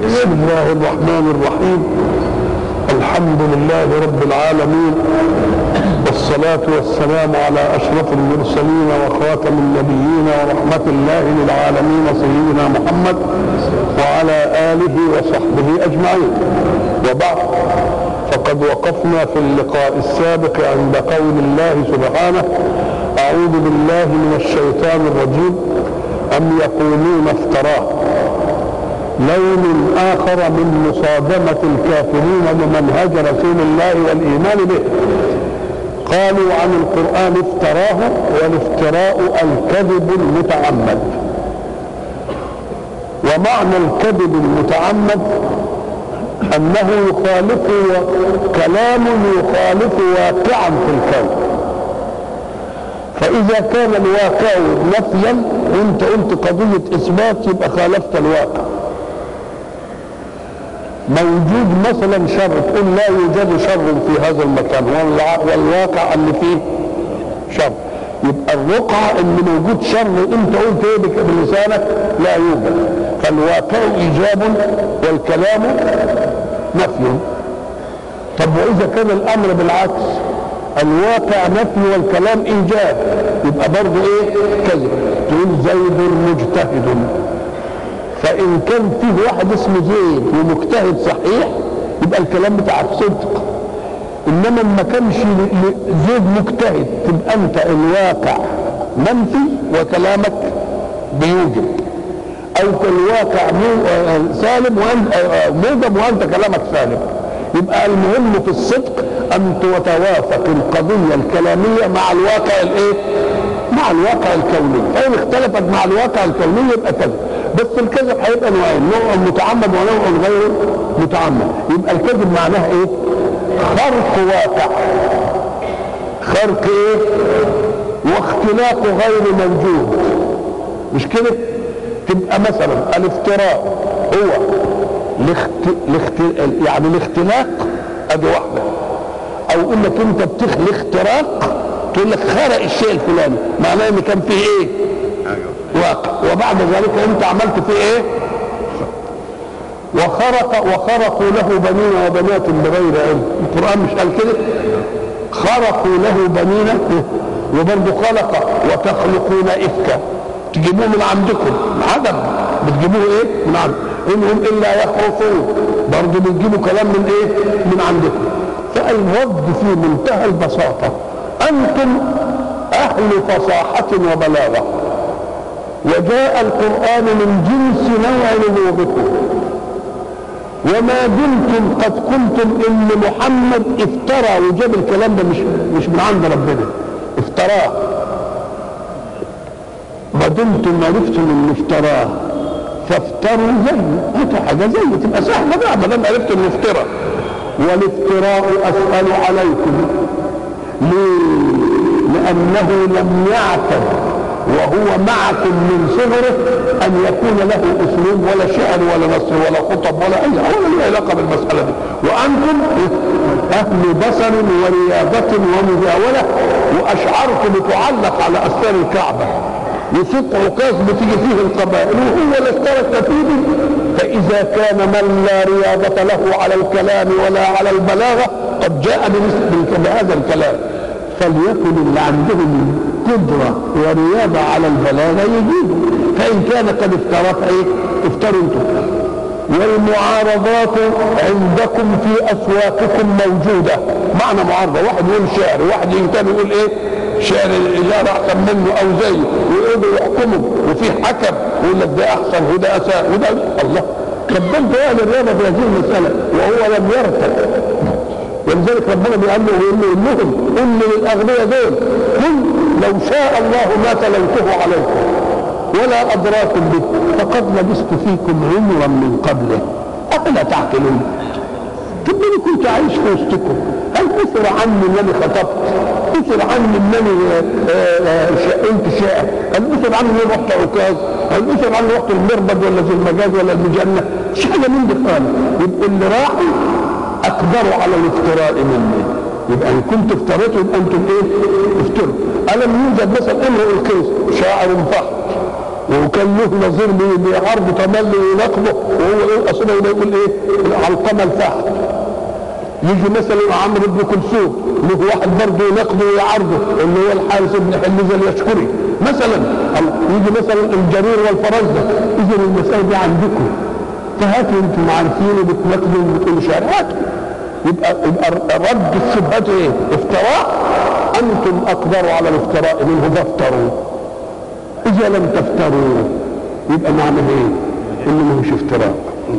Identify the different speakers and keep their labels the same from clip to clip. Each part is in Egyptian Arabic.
Speaker 1: بسم الله الرحمن الرحيم الحمد لله رب العالمين والصلاة والسلام على أشرف المرسلين وخاتم النبيين ورحمة الله للعالمين سيدنا محمد وعلى آله وصحبه أجمعين وبعد فقد وقفنا في اللقاء السابق عند قول الله سبحانه أعوذ بالله من الشيطان الرجيم أم يقولون افتراه لون آخر من مصادمة الكافرين لمنهج رسول الله والإيمان به قالوا عن القرآن افتراه والافتراء الكذب المتعمد ومعنى الكذب المتعمد أنه يخالف كلام يخالف واقعا في الكون فإذا كان الواقع نفيا وانت قلت قضية إثبات يبقى خالفت الواقع موجود مثلا شر تقول لا يوجد شر في هذا المكان والواقع اللي فيه شر يبقى الرقعة اللي موجود شر انت قلت ايه بلسانك لا يوجد فالواقع ايجاب والكلام نفي طب واذا كان الامر بالعكس الواقع نفي والكلام ايجاب يبقى برضه ايه كذب تقول زيد مجتهد فان كان فيه واحد اسمه زيد ومجتهد صحيح يبقى الكلام بتاعك صدق انما ما كانش زيد مجتهد تبقى انت الواقع منفي وكلامك بيوجب او الواقع سالم وانت موجب وانت كلامك سالم يبقى المهم في الصدق ان تتوافق القضيه الكلاميه مع الواقع الايه؟ مع الواقع الكوني فان اختلفت مع الواقع الكوني يبقى كذب بس الكذب هيبقى نوعين نوع متعمد ونوع غير متعمد يبقى الكذب معناه ايه؟ خرق واقع خرق ايه؟ واختلاق غير موجود مش كده؟ تبقى مثلا الافتراء هو الاخت... الاخت... يعني الاختلاق ادي واحده او انك انت بتخلق اختراق تقول لك خرق الشيء الفلاني معناه ان كان فيه ايه واقع وبعد ذلك انت عملت فيه ايه وخرق وخرقوا له بنين وبنات بغير علم القران مش قال كده خرقوا له بنين وبرضه خلق وتخلقون افكا تجيبوه من عندكم عدم بتجيبوه ايه من عندكم انهم الا يخرصون برضه بتجيبوا كلام من ايه من عندكم فالرد في منتهى البساطه انتم اهل فصاحه وبلاغه وجاء القران من جنس نوع نبوغكم وما دمتم قد قلتم ان محمد افترى وجاب الكلام ده مش مش من عند ربنا افتراه ما دمتم عرفتم انه افتراه فافتروا زيه هاتوا حاجه زيه تبقى سهله بقى ما دام عرفتم انه افترى والافتراء اسال عليكم ليه؟ لانه لم يعتد وهو معكم من صغره ان يكون له اسلوب ولا شعر ولا نصر ولا خطب ولا اي ولا له علاقه بالمساله دي وانتم اهل بصر ورياضه ومجاوله واشعاركم تعلق على استار الكعبه وسوق عكاظ بتيجي فيه القبائل وهو اللي اشترى الكتيب فاذا كان من لا رياضه له على الكلام ولا على البلاغه قد جاء بهذا الكلام فليكن اللي عندهم قدرة ورياضة على البلاغة يجيبوا فإن كان قد افترى فإيه افتروا انتم والمعارضات عندكم في أسواقكم موجودة معنى معارضة واحد يقول شعر واحد ينتبه يقول ايه شعر الإجارة أحسن منه أو زيه ويقعدوا يحكموا وفي حكم يقول لك ده أحسن وده أساء وده الله كبرت أهل الرياضة في هذه المسألة وهو لم يرتب ولذلك ربنا بيقول له يقول لهم قل للاغنياء دول قل لو شاء الله ما تلوته عليكم ولا ادراكم به فقد لبثت فيكم عمرا من قبله افلا تعقلون طب انا كنت عايش في وسطكم هل كثر عني انني خطبت كثر عني انني قلت شاعر هل كثر عني انني رحت عكاظ هل كثر عني رحت المربد ولا في المجاز ولا المجنه مش حاجه من دي خالص يبقى اللي راحوا اقدروا على الافتراء مني يبقى ان كنت افتريتوا يبقى انتم ايه؟ افتروا الم يوجد مثلا امرؤ القيس شاعر فحط وكان له نظير بيعرضه تملي ويناقضه وهو ايه اصلا يقول ايه علقمه الفحم يجي مثلا عمرو بن كلثوم له واحد برضه يناقضه ويعارضه اللي هو الحارث بن حليزه اليشكري مثلا يجي مثلا الجرير والفرزدق اذا المسائل دي عندكم فهاتوا انتم عارفين وبتناقضوا وبتقولوا شعر هاتوا يبقى يبقى رد الشبهات ايه؟ افتراء انتم اقدروا على الافتراء منه فافتروا اذا لم تفتروا يبقى معنى ايه؟ انه مش افتراء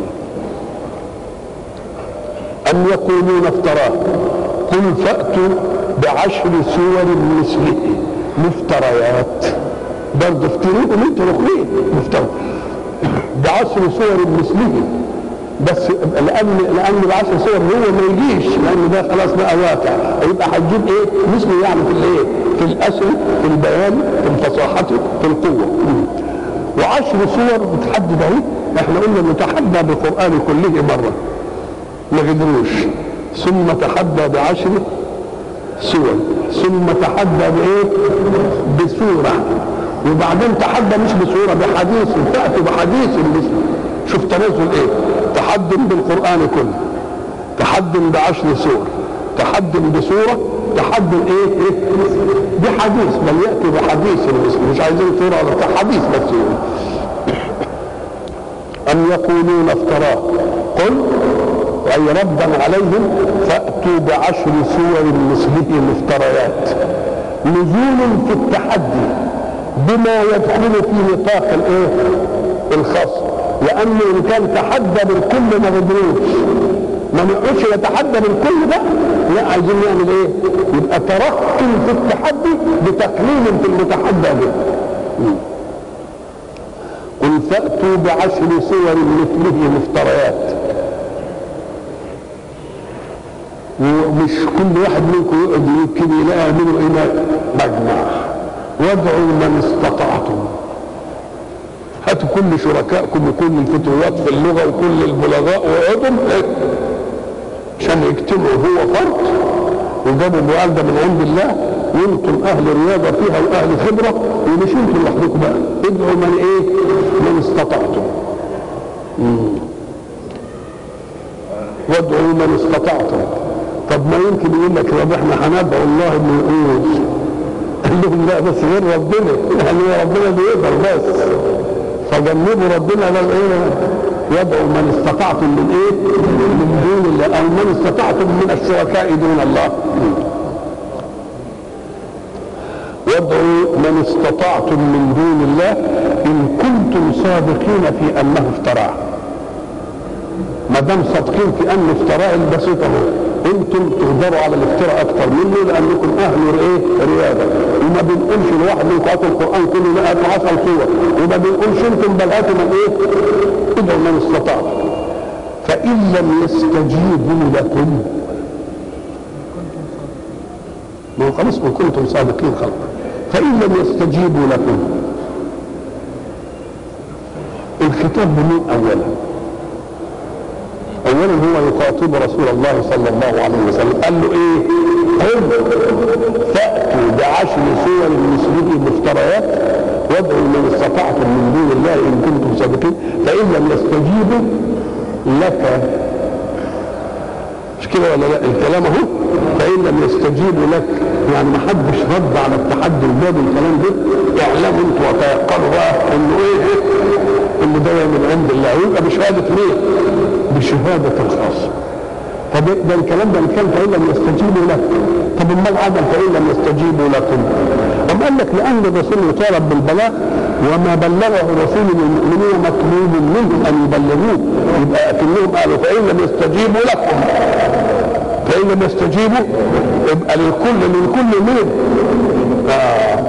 Speaker 1: أم يقولون افتراه قل فأتوا بعشر سور مثله مفتريات برضه افتروه انتوا الاخرين مفترى بعشر سور مثله بس لان لان العشر سور هو ما يجيش لان ده خلاص بقى واقع يبقى هتجيب ايه مثله يعني في الايه في الاسر في البيان في الفصاحه في القوه وعشر سور بتحدد اهي احنا قلنا نتحدى بالقران كله مره ما قدروش ثم تحدى بعشر سور ثم تحدى بايه بسوره وبعدين تحدى مش بسوره بحديث تاتي بحديث مثله شوف تنازل ايه تحدي بالقران كله تحدي بعشر سور تحدي بسوره تحدي ايه ايه بحديث بل ياتي بحديث مثله مش عايزين سوره ولا حديث بس ام يقولون افتراه قل أي ردا عليهم فأتوا بعشر سور مثله مفتريات نزول في التحدي بما يدخل في نطاق الايه الخاص لأنه إن كان تحدى بالكل ما قدروش ما نقعدش نتحدى بالكل ده لا عايزين نعمل ايه؟ يبقى ترك في التحدي بتقليل في المتحدى به قل فأتوا بعشر سور مثله مفتريات ومش كل واحد منكم يقعد يمكن يلاقي منه ايه مجمع وادعوا من استطعتم هاتوا كل شركائكم وكل الفتوات في اللغه وكل البلغاء وقعدوا عشان يجتمعوا هو فرد وجابوا مؤلده من عند الله وانتم اهل رياضه فيها واهل خبره ومش انتم لوحدكم بقى ادعوا من ايه؟ من استطعتم وادعوا من استطعتم طب ما يمكن يقول لك طب احنا هندعو الله انه يقول قال لهم لا بس غير ربنا يعني ربنا بيقدر بس فجنبوا ربنا بقى ايه يدعو من استطعتم من ايه من دون الله او من استطعتم من الشركاء دون الله وادعوا من استطعتم من دون الله ان كنتم صادقين في انه افتراه ما دام صادقين في انه افتراء البسيط اهو انتم تقدروا على الافتراء اكثر منه لانكم اهل ايه رياضه وما بنقولش لواحد منكم هاتوا القران كله لا هاتوا 10 صور وما بنقولش انتم بل هاتوا من ايه ادعوا من استطعتم فان لم يستجيبوا لكم ما هو خلاص ما كنتم صادقين خلاص فان لم يستجيبوا لكم الخطاب بمين اولا اولا هو يخاطب رسول الله صلى الله عليه وسلم قال له ايه قل فاتوا بعشر سور مثله مفتريات وادعوا من استطعتم من دون الله ان كنتم صادقين فان لم يستجيبوا لك مش كده ولا لا الكلام اهو فان لم يستجيبوا لك يعني ما حدش رد على التحدي الباب الكلام ده اعلموا انتوا وتيقنوا بقى انه ايه انه ده من عند الله يبقى بشهاده مين؟ بشهاده الخاص طب ده الكلام ده كان فان لم يستجيبوا لك طب امال عدم فان لم يستجيبوا لكم أم قال لك لان الرسول يطالب بالبلاغ وما بلغه رسول المؤمنين مطلوب منهم ان يبلغوه يبقى اكنهم قالوا فان لم يستجيبوا لكم فان لم يستجيبوا يبقى للكل للكل مين؟ آه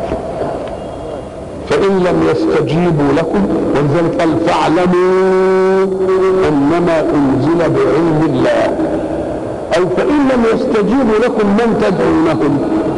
Speaker 1: فإن لم يستجيبوا لكم ولذلك قال فاعلموا أنما أنزل بعلم الله أو فإن لم يستجيبوا لكم من تدعونهم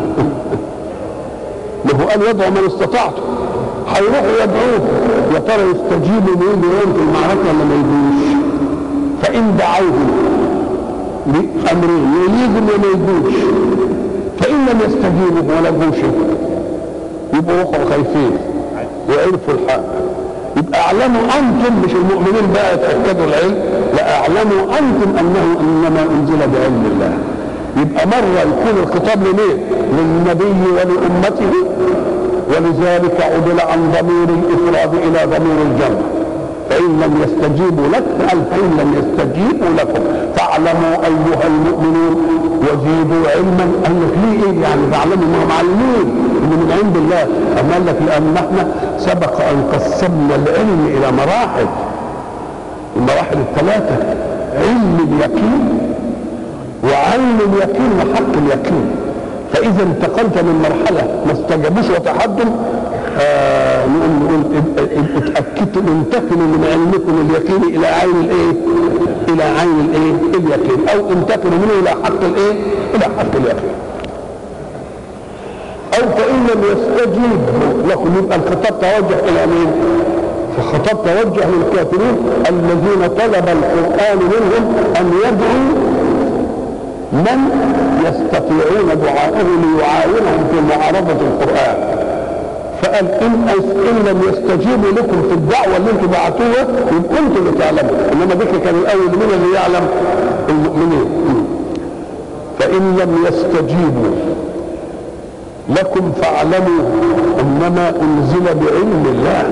Speaker 1: ما هو قال يدعو من استطعتم هيروحوا يدعوه يا ترى يستجيبوا مين يوم في المعركة ولا ما يجوش فإن دعوهم بأمرين يليهم وما يجوش فإن لم يستجيبوا ولا جوش يبقوا وقعوا خايفين وعرفوا الحق يبقى اعلموا انتم مش المؤمنين بقى يتاكدوا العلم لا اعلموا انتم انه انما انزل بعلم الله يبقى مره يكون الخطاب لمين؟ للنبي ولامته ولذلك عدل عن ضمير الافراد الى ضمير الجمع فإن لم يستجيبوا لك قال فإن لم يستجيبوا لكم فاعلموا أيها المؤمنون وزيدوا علما قال لك ليه إيه يعني فاعلموا إنهم معلمين إن من عند الله أما قال لك لأن احنا سبق أن قسمنا العلم إلى مراحل المراحل الثلاثة علم اليقين وعين اليقين وحق اليقين فإذا انتقلت من مرحلة ما استجابوش وتحدوا آه نقول نقول اتاكدوا انتقلوا من علمكم اليقين الى عين الايه؟ الى عين الايه؟ اليقين او انتقلوا منه الى حق الايه؟ الى حق اليقين. او فان لم يستجيبوا لكم يبقى الخطاب توجه الى مين؟ فالخطاب توجه للكافرين الذين طلب القران منهم ان يدعوا من يستطيعون دعاءه ليعاونهم في معارضه القران فقال ان ان لم يستجيبوا لكم في الدعوه اللي انتم بعتوها يبقى انتم اللي تعلموا انما ذكر كان الاول من اللي يعلم المؤمنين فان لم يستجيبوا لكم فاعلموا انما انزل بعلم الله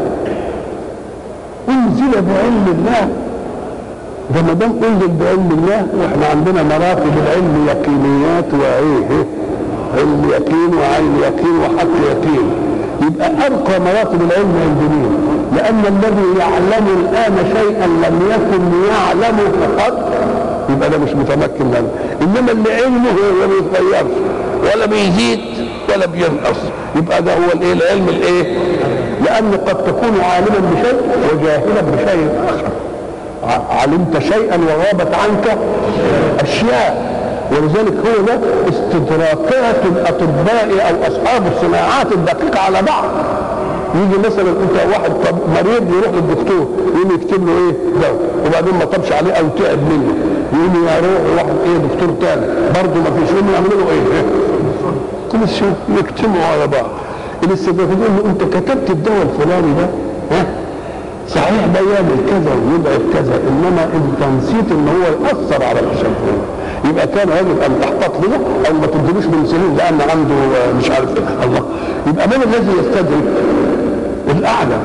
Speaker 1: انزل بعلم الله ده ما دام انزل بعلم الله واحنا عندنا مراتب العلم يقينيات وايه علم يقين وعين يقين وحق يقين يبقى ارقى مراتب العلم عند مين؟ لان الذي يعلم الان شيئا لم يكن يعلمه فقط يبقى ده مش متمكن منه انما اللي علمه هو ما بيتغيرش ولا بيزيد ولا بينقص يبقى ده هو الايه العلم الايه؟ لان قد تكون عالما بشيء وجاهلا بشيء اخر علمت شيئا وغابت عنك اشياء ولذلك هو ده استدراكات الاطباء او اصحاب الصناعات الدقيقه على بعض يجي مثلا انت واحد مريض يروح للدكتور يقوم يكتب له ايه دواء وبعدين ما طبش عليه او تعب منه يقوم يروح واحد ايه دكتور تاني برضه ما فيش يقوم يعملوا له ايه كل شيء يكتموا على بعض الاستدراكات يقول له انت كتبت الدواء الفلاني ده ها صحيح ده يعمل كذا ويبعد كذا انما انت نسيت ان هو ياثر على الشيء يبقى كان يجب ان تحتاط له او ما تديلوش من سنين لان عنده مش عارف ايه الله يبقى من الذي يستدرك الاعلى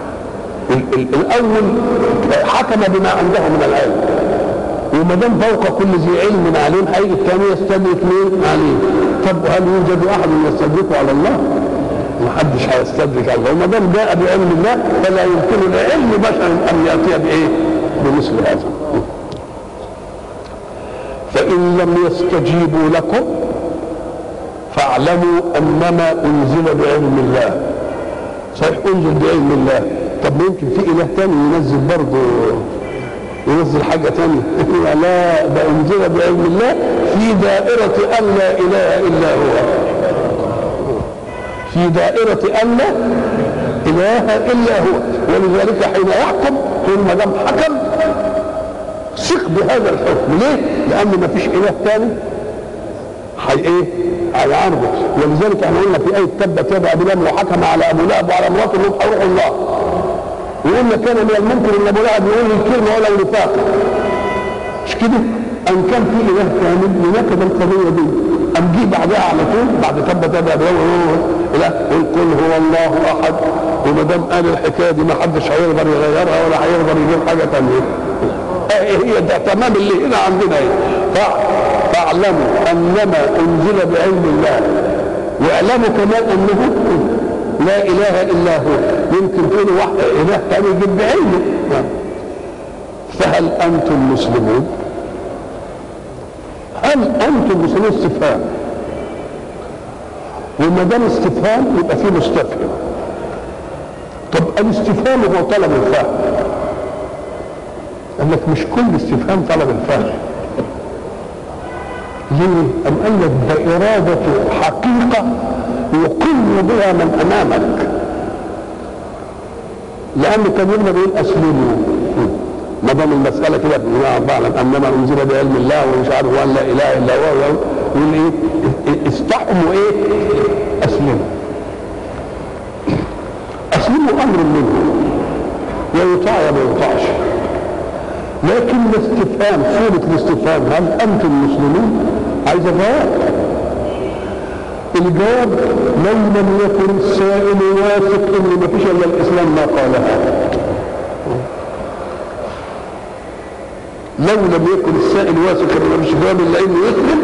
Speaker 1: الاول حكم بما عنده من العلم وما دام فوق كل ذي علم عليم هيجي الثاني يستدرك مين عليم طب هل يوجد احد يستدركه على الله؟ ما حدش هيستدرك على الله وما دام جاء بعلم الله فلا يمكن لعلم بشر ان ياتي بايه؟ بمثل هذا فإن لم يستجيبوا لكم فاعلموا أنما أنزل بعلم الله صحيح أنزل بعلم الله طب ما يمكن في إله تاني ينزل برضه ينزل حاجة تانية لا ده أنزل بعلم الله في دائرة أن لا إله إلا هو في دائرة أن لا إله إلا هو ولذلك حين يحكم طول ما دام حكم ثق بهذا الحكم ليه؟ لأن ما فيش إله ثاني حي إيه؟ هيعارضه ولذلك احنا قلنا في آية تبت يد أبي لهب وحكم على أبو لهب وعلى مراته إنهم هيروحوا الله وقلنا كان من الممكن إن أبو لهب يقول الكلمة ولا نفاق مش كده؟ أن كان في إله ثاني لنكد القضية دي أم جه بعدها على طول بعد تبت يد أبي لهب لا قل قل هو الله أحد وما دام قال الحكاية دي ما حدش هيقدر يغيرها ولا هيقدر يجيب حاجة ثانية هي ده تمام اللي هنا عندنا ايه فاعلموا انما انزل بعلم الله واعلموا كمان انه لا اله الا هو يمكن تقولوا واحد اله ثاني يجيب بعلمه فهل انتم مسلمون؟ هل انتم مسلمون استفهام وما دام استفهام يبقى في مستفهم طب الاستفهام هو طلب الفهم قال لك مش كل استفهام طلب الفهم ليه؟ أم قال لك ده إرادة حقيقة يقل بها من أمامك لأن كان يقدر يقول أسلموا ما دام المسألة كده بعلم أنما أنزل بعلم الله ومش عارف وأن لا إله إلا هو يقول إيه؟ استحموا إيه؟ أسلموا أسلموا امر منه يا يطاع يا ما يطاعش لكن الاستفهام صورة الاستفهام هل أنتم مسلمون؟ عايز جواب الجواب لو لم يكن السائل واثق ان ما فيش الا الاسلام ما قالها لو لم يكن السائل واثق ان ما فيش جواب الا انه يسلم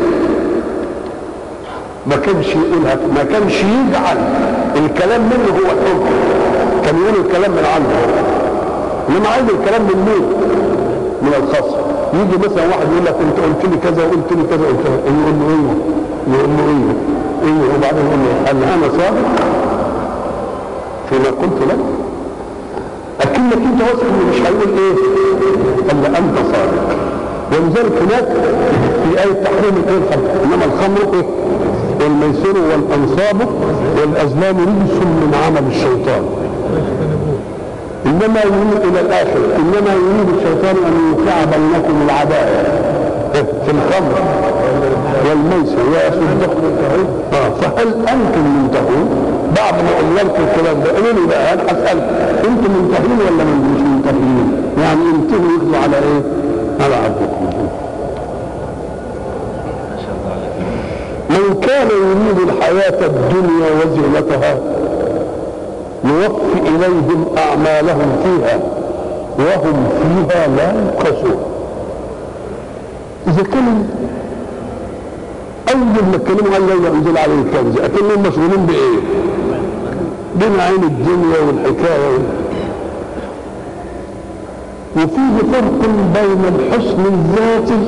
Speaker 1: ما كانش يقولها ما كانش يجعل الكلام منه هو الحكم كان يقول الكلام من عنده انما عايز الكلام من مين؟ من الخصم يجي مثلا واحد يقول لك انت قلت لي كذا وقلت لي كذا قلت له يقول له ايه؟ يقول له ايه؟ ايه وبعدين يقول له هل انا صادق فيما قلت لك؟ اكنك انت واثق انه مش هيقول ايه؟ الا انت صادق ولذلك هناك في آية تحريم الايه الخمر انما الخمر ايه؟ والميسر والانصاب والازلام رجس من عمل الشيطان انما يريد الى الاخر انما يريد الشيطان ان يوقع بينكم العداوه في الخمر والميسر ويصدقكم اه فهل انتم منتهون؟ بعد ما قلنا لكم الكلام ده قولوا لي بقى انا اسال انتم منتهين ولا مش منتهين؟ يعني انتهوا ياخذوا على ايه؟ على عبدكم من كان يريد الحياة الدنيا وزينتها يوفي إليهم أعمالهم فيها وهم فيها لا يبخسون إذا كان أول ما اتكلموا عن لولا أنزل عليه الكنز أكنهم مشغولين بإيه؟ بمعين الدنيا والحكاية وال... وفيه فرق بين الحسن الذاتي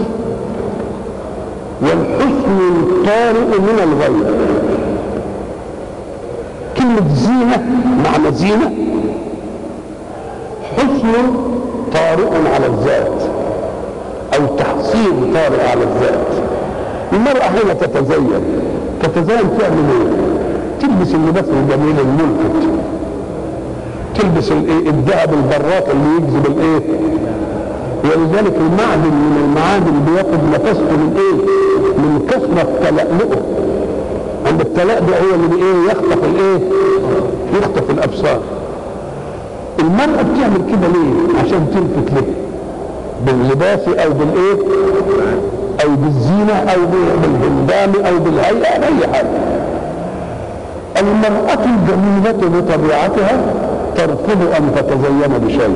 Speaker 1: والحسن الطارئ من الغير كلمة زينة معنى زينة حسن طارئ على الذات أو تحصيل طارئ على الذات المرأة هنا تتزين تتزين تعمل ايه؟ تلبس اللباس الجميل الملفت تلبس الايه؟ الذهب البراق اللي يجذب الايه؟ ولذلك المعدن من المعادن بياخد نفسه من ايه؟ من كثرة تلألؤه عند التلألؤ هو اللي ايه يخطف الايه؟ يخطف الابصار المرأة بتعمل كده ليه؟ عشان تلفت ليه؟ باللباس او بالايه؟ او بالزينة او بالهندام او بالهيئة اي حاجة المرأة الجميلة بطبيعتها ترفض ان تتزين بشيء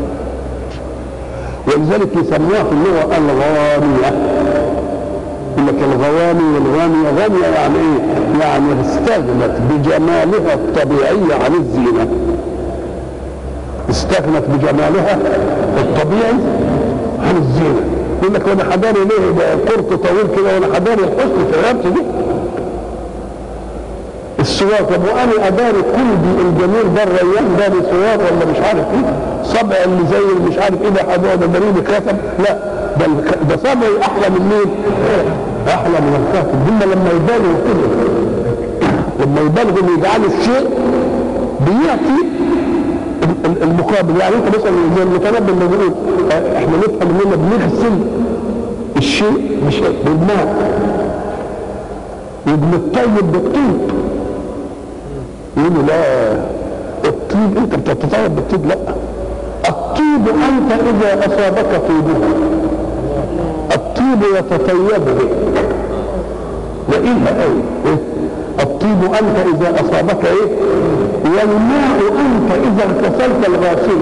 Speaker 1: ولذلك يسموها في اللغة الغانية يقول لك الغواني والغانية غانية يعني ايه؟ يعني استغنت بجمالها الطبيعي عن الزينة استغنت بجمالها الطبيعي عن الزينة يقول لك وانا حداني ليه ده قرط طويل كده وانا حداني الحسن في رقبتي دي السواك طب وانا اداري قلبي الجميل ده الريان داري سواك ولا مش عارف ايه صبع اللي زي اللي مش عارف ايه ده حاجه ده دليل خاتم لا ده ده صبعي احلى من مين؟ احلى من الخاتم هم لما يبالغوا كده لما يبالغوا يجعلوا الشيء بيعطي المقابل يعني انت مثلا زي المتنبي اللي بيقول احنا نفهم اننا بنغسل الشيء مش بالماء وبنطيب بالطيب يقولوا لا الطيب انت بتتطيب بالطيب لا الطيب انت اذا اصابك طيبه الطيب يتطيب به لقيها قوي الطيب انت اذا اصابك ايه والماء انت اذا اغتسلت الغاسله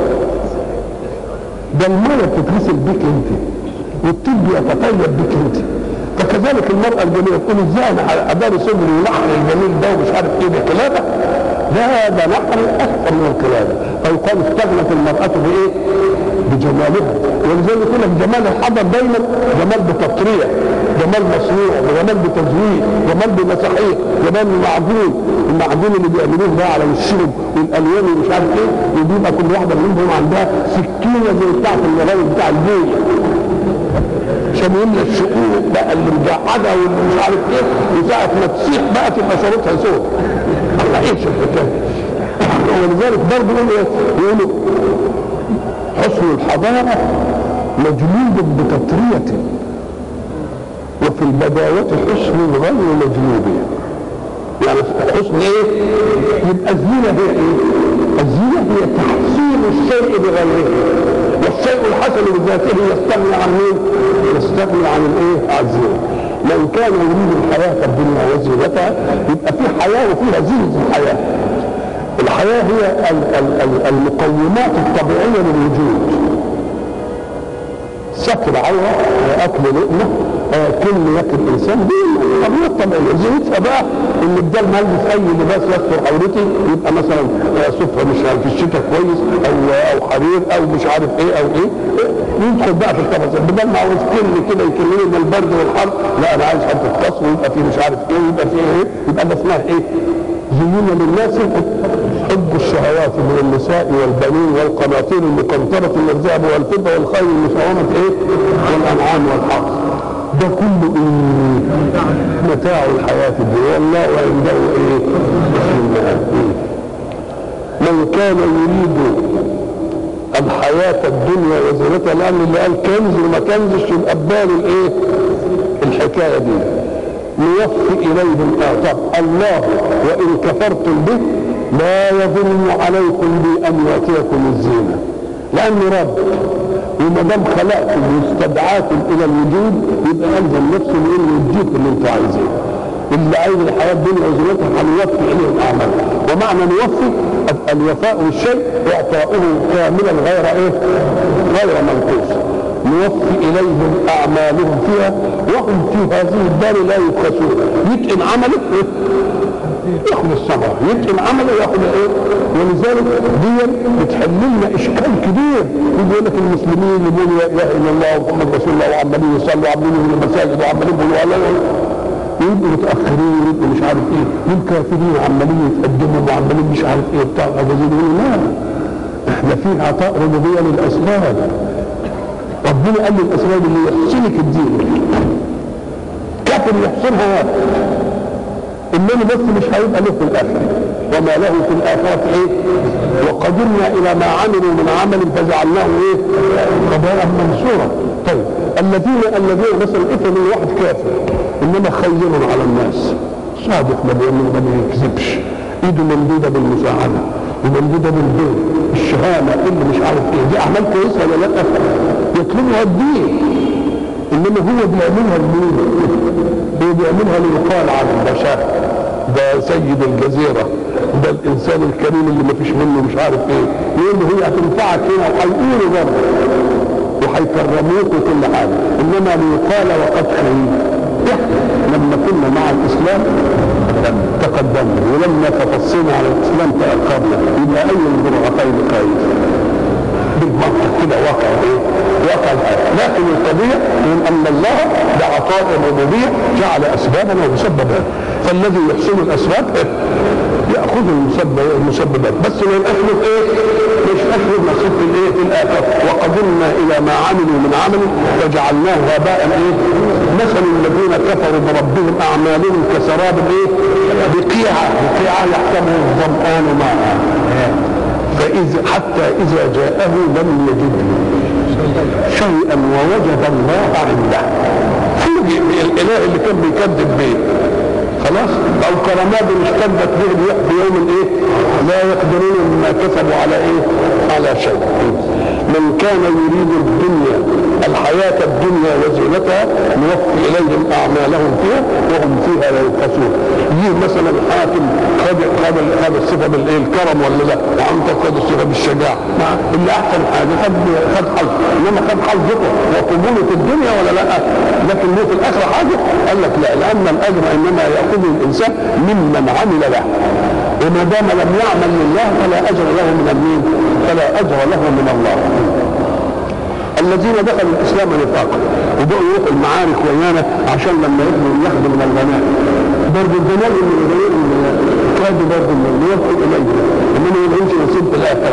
Speaker 1: ده الماء بتتغسل بك انت والطيب يتطيب بك انت فكذلك المرأة الجميلة تقول ازاي انا اداري صدري ونحر الجميل ده ومش عارف ايه بقلادة لا ده نحر اكثر من القلادة فيقال استغنت المرأة بايه؟ بجمالها ولذلك يقول لك جمال الحضر دايما جمال بتطريع جمال مصنوع وجمال بتزويق جمال بمساحيق جمال معجون المعجون اللي بيعملوه ده على الشرب والالوان ومش عارف ايه وبيبقى كل واحده منهم عندها سكينه زي بتاعت الراجل بتاع البويه عشان يملى الشقوق بقى اللي مجعده واللي مش عارف ايه وساعة ما تسيح بقى تبقى صورتها سود الله ايش الحكايه ولذلك برضه يقولوا يقولوا حسن الحضارة مجلوب بتطرية وفي البداوة حسن غير مجلوب يعني حسن ايه؟ يبقى الزينة هي ايه؟ الزينة هي تحسين الشيء بغيره والشيء الحسن بذاته يستغني عن مين؟ يستغني عن الايه؟ عن الزينه من كان يريد الحياه الدنيا وزينتها يبقى في حياه وفيها زينه الحياه الحياه هي ال- ال- ال- المقومات الطبيعيه للوجود ستر عوره اكل لقمه آه، كل ياكل انسان دي طبيعه طبيعيه زينتها بقى ان بدل ما البس اي لباس يستر عورتي يبقى مثلا آه، صفه مش عارف في الشتاء كويس او او حرير او مش عارف ايه او ايه يدخل بقى في التفاصيل بدل ما عاوز كل كده يكلمني من البرد والحر لا انا عايز حته قصر ويبقى فيه مش عارف ايه ويبقى فيه ايه يبقى ده اسمها ايه؟ زينا للناس حب الشهوات من النساء والبنين والقناطير المقنطرة من الذهب والفضة والخيل المسومة ايه؟ والأنعام والحرث. ده كله ايه؟ متاع الحياة الدنيا والله عنده ايه؟ حسن المآب. من كان يريد الحياة الدنيا وزينتها لأن اللي قال كنز وما كنزش يبقى ببال الايه؟ الحكاية دي. نوفي إليهم آه طب الله وإن كفرتم به لا يظن عليكم بي أن يأتيكم الزينة لأنه رب وما دام خلقكم واستدعاكم إلى الوجود يبقى ألزم نفسه بإنه يديكم اللي أنتم عايزينه اللي عايز الحياة الدنيا وزينتها هنوفي إليهم أعمالهم ومعنى نوفي الوفاء بالشيء إعطاؤه كاملا غير إيه؟ غير منقوص نوفي إليهم أعمالهم فيها وهم في هذه الدار لا يبخسون يتقن عمله إيه؟ ياخذ الثمرة يتقن عمله ياخذ ايه ولذلك دي بتحل لنا اشكال كبير يقول لك المسلمين يقولوا لا اله الا الله ومحمد رسول الله وعمالين يصلوا وعمالين يبنوا المساجد وعمالين يقولوا الله ويبقوا متاخرين ويبقوا مش عارف ايه والكافرين عمالين يتقدموا وعمالين مش عارف ايه بتاع الأجازين يقولوا لا احنا في عطاء ربوبيه للاسباب ربنا قال لي الاسباب اللي يحسنك الدين كافر يحسنها واحد انما بس مش هيبقى له في الاخره وما له في الاخره ايه وقدمنا الى ما عملوا من عمل فجعلناه ايه قضاء منصورا طيب الذين الذين مثلا اثم واحد كافر انما خير على الناس صادق ما بيعمل ما بيكذبش ايده ممدوده بالمساعده وممدوده بالبر الشهامه اللي مش عارف ايه دي اعمال كويسه ولا لا يطلبها الدين انما هو بيعملها لمين؟ هو بيعملها ليقال عنه ده شاه ده سيد الجزيره ده الانسان الكريم اللي ما فيش منه مش عارف ايه لان هي هتنفعك هنا وهيقولوا برضه وهيكرموك وكل حاجه انما ليقال وقد خير لما كنا مع الاسلام تقدمنا ولما تفصينا على الاسلام تاخرنا يبقى اي الضرعتين خير بالمنطق كده واقع ايه؟ واقع الحياه، لكن القضيه من ان الله بعطاء الربوبيه جعل اسبابا ومسببات، فالذي يحسن الاسباب إيه؟ ياخذ المسبب المسببات، بس ما يبقاش له ايه؟ مش له نصيب في الايه؟ في الاخره، وقدمنا الى ما عملوا من عمل فجعلناه هباء ايه؟ مثل الذين كفروا بربهم اعمالهم كسراب ايه؟ بقيعه، بقيعه يحسبه الظمآن ماء. فإذا حتى إذا جاءه لم يجده شيئا ووجد الله عنده فوجئ الإله اللي كان بيكذب به خلاص أو كرماد اشتدت به بيوم إيه لا يقدرون مما كسبوا على إيه على شيء من كان يريد الدنيا الحياة الدنيا وزينتها نوفي إليهم أعمالهم فيها وهم فيها لا يبخسون يجي مثلا حاكم خد خد خد الصفة بالإيه الكرم ولا لا وأنت خد الصفة بالشجاعة اللي أحسن حاجة خد خد حظ إنما خد حظته وقبوله في الدنيا ولا لا لكن له في الآخرة حاجة قال لك لا لأن الأجر إنما يأخذه الإنسان ممن عمل له وما دام لم يعمل لله فلا أجر له من المين فلا أجر له من الله الذين دخلوا الاسلام نفاقا وبقوا يروحوا المعارك ويانا عشان لما يبنوا ياخذوا من الغنائم برضه الغنائم من الغنائم كادوا برضه من يوفوا اليه انما ما يلهمش نصيب في الاخره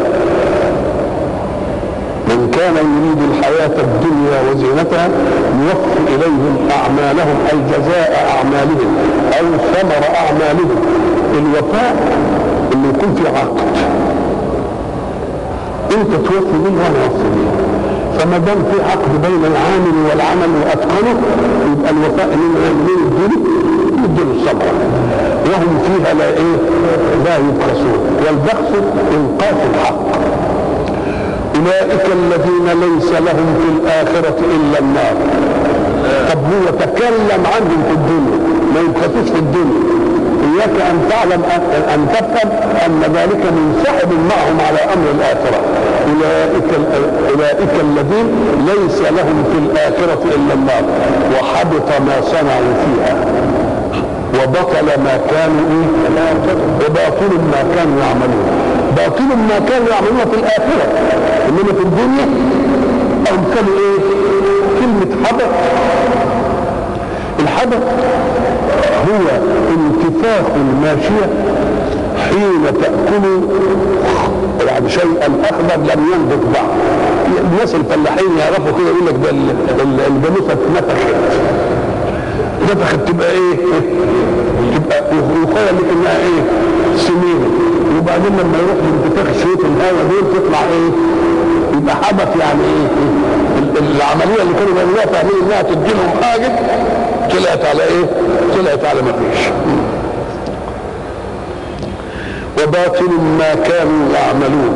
Speaker 1: من كان يريد الحياة الدنيا وزينتها نوفي إليهم أعمالهم أي جزاء أعمالهم أو ثمر أعمالهم الوفاء إنه يكون في عقد أنت توفي منه وأنا أوفي منه فما دام في عقد بين العامل والعمل واتقنه يبقى الوفاء اننا عاملين الدين يديله الثمره وهم فيها لا ايه لا يبخسون والبخس انقاذ الحق اولئك الذين ليس لهم في الاخره الا النار طب هو تكلم عنهم في الدنيا ما يبخسوش في الدنيا اياك ان تعلم ان, أن تفهم ان ذلك منسحب معهم على امر الاخره اولئك اولئك الذين ليس لهم في الاخره الا النار وحبط ما صنعوا فيها وبطل ما كانوا ايه وباطل ما كانوا يعملون باطل ما كانوا يعملون في الاخره انما في الدنيا هم كانوا ايه كلمه حبط الحدث هو انتفاخ الماشية حين تأكل يعني شيئا أخضر لم ينضج بعد الناس الفلاحين يعرفوا كده يقول لك ده الجاموسة اتنفخت نفخت تبقى ايه؟ تبقى يخيل لك انها ايه؟ سمينة وبعدين لما يروح لانتفاخ شوية الهواء دول تطلع ايه؟ يبقى حدث يعني ايه؟ العملية اللي كانوا بيعملوها فاهمين انها تدي لهم حاجة طلعت على ايه؟ طلعت على ما فيش. وباطل ما كانوا يعملون.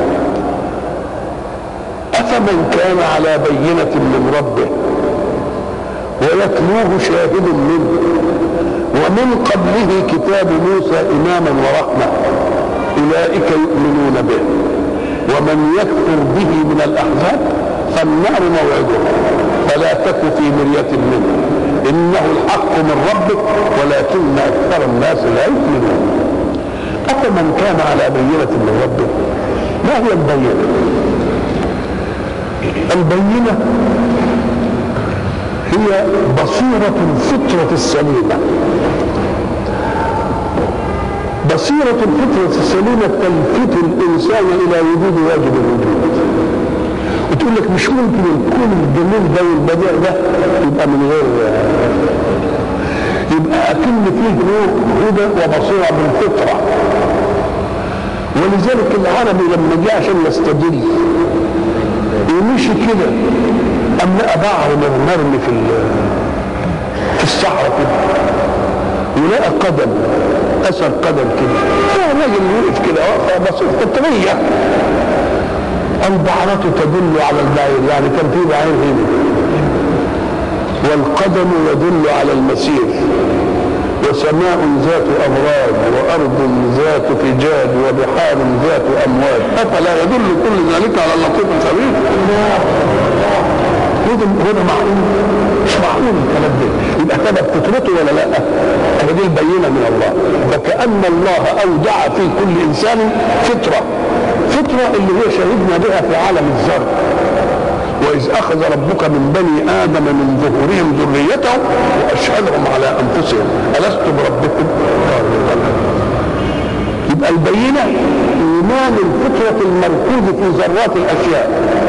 Speaker 1: أفمن كان على بينة من ربه ويتلوه شاهد منه ومن قبله كتاب موسى إماما ورحمة أولئك يؤمنون به ومن يكفر به من الأحزاب فالنار موعده فلا تك في مرية منه إنه الحق من ربك ولكن أكثر الناس لا يؤمنون أفمن كان على بينة من ربه ما هي البينة؟ البينة هي بصيرة الفطرة السليمة بصيرة الفطرة السليمة تلفت الإنسان إلى وجود واجب الوجود وتقول لك مش ممكن الكون الجميل ده والبديع ده يبقى من غير يبقى أكن فيه نور هدى وبصيرة بالفطرة ولذلك العربي لما جه عشان يستدل ومشي كده أم لقى بعر مرمي في في الصحراء كده ولقى قدم اثر قدم كده فالراجل وقف كده وقفه بسيطه فطريه البعرة تدل على البعير يعني كان في بعير هنا والقدم يدل على المسير وسماء ذات أبراج وأرض ذات فجاج وبحار ذات أمواج أفلا يدل كل ذلك على اللطيف الخبير هذا هذا معقول مش معقول الكلام ده يبقى ثبت فطرته ولا لا؟ هذه البينه من الله فكأن الله أودع في كل إنسان فطرة فطرة اللي هي شهدنا بها في عالم الذر وإذ أخذ ربك من بني آدم من ظهورهم ذريتهم وأشهدهم على أنفسهم ألست بربكم؟ قالوا بلى يبقى البينة إيمان الفطرة المركوز في ذرات الأشياء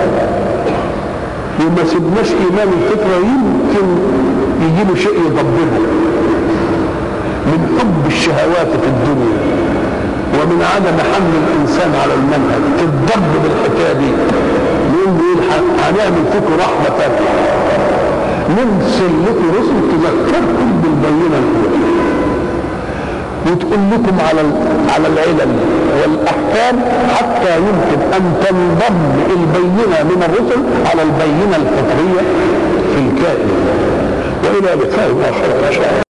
Speaker 1: وما سبناش إيمان الفطرة يمكن يجي له شيء يضببه من حب الشهوات في الدنيا ومن عدم حمل الإنسان على المنهج تتضبب الحكاية دي يقول هنعمل فيكم رحمة نرسل لكم رسل تذكركم بالبينة الأولى وتقول لكم على على العلل والاحكام حتى يمكن ان تنضم البينه من الرسل على البينه الفطريه في الكائن والى لقاء اخر ان شاء الله